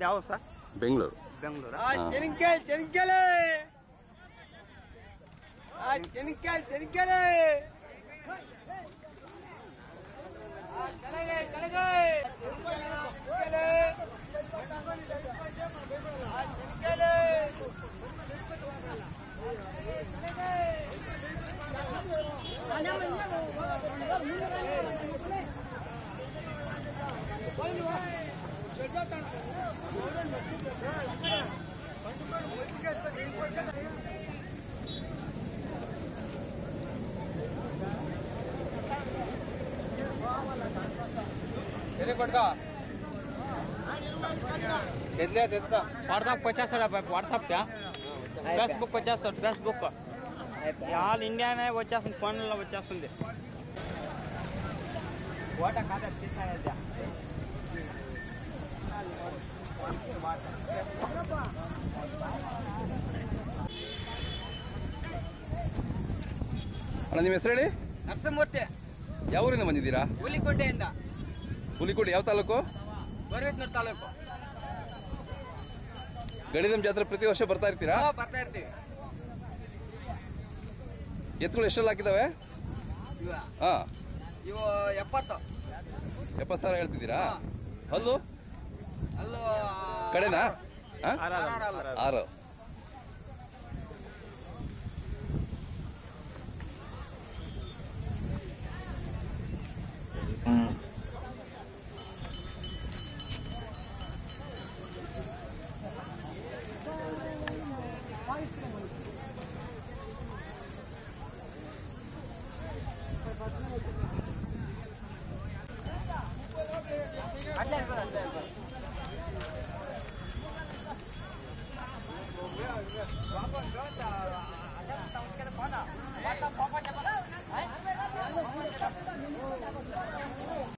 ನಿಮ್ದು ಯಾವ ಸರ್ ಬೆಂಗಳೂರು ಬೆಂಗಳೂರು ಹಾ. చెనిక్కాయ చెనిక్కాయలే ఆ చెనిక్కాయ చెనిక్కాయలే ఆ కలగే కలగే చెనిక్కాయలే ఆ చెనిక్కాయలే व्हाट्सअप पचास रुपये व्हाट्सअप क्या फेसबुक पचास फेसबुक ఆల్ ఇండియానే వచ్చేస్తుంది ఫోన్లో వచ్చేస్తుంది ఓట కాదా తీసాయా ಅಣ್ಣ ನಿಮ್ಮ ಹೆಸರು ಹೇಳಿ ನರಸಿಂಹಮೂರ್ತಿ ಯಾವ ಊರಿಂದ ಬಂದಿದ್ದೀರಾ ಹುಲಿಕೋಟೆಯಿಂದ ಹುಲಿಕೋಟೆ ಯಾವ ತಾಲೂಕು ಗೊರವೇತ್ನೂರು ತಾಲೂಕು ಗಡಿದಂ ಜಾತ್ರೆ ಪ್ರತಿ ವರ್ಷ ಬರ್ತಾ ಇರ್ತೀರಾ ನಾವು ಬರ್ತಾ ಇರ್ತೀವಿ ಎತ್ತುಗಳು ಎಷ್ಟೆಲ್ಲ ಹಾಕಿದಾವೆ ಇವ ಹಾ ಇವು ಎಪ್ಪತ್ತು ಎಪ್ಪತ್ತು ಸಾವಿರ ಹೇಳ್ತಿದ್ದೀರಾ ಅಲ್ಲೂ ಅಲ್ಲೂ ಕಡೆನಾ ಹಾ? ಆರಾರು ಅಲ್ಲ. ಆರು ಅಲ್ಲೇ ಇರ್ಬೋದು, ಅಲ್ಲೇ ಇರ್ಬೋದು. ವಾಪಸ್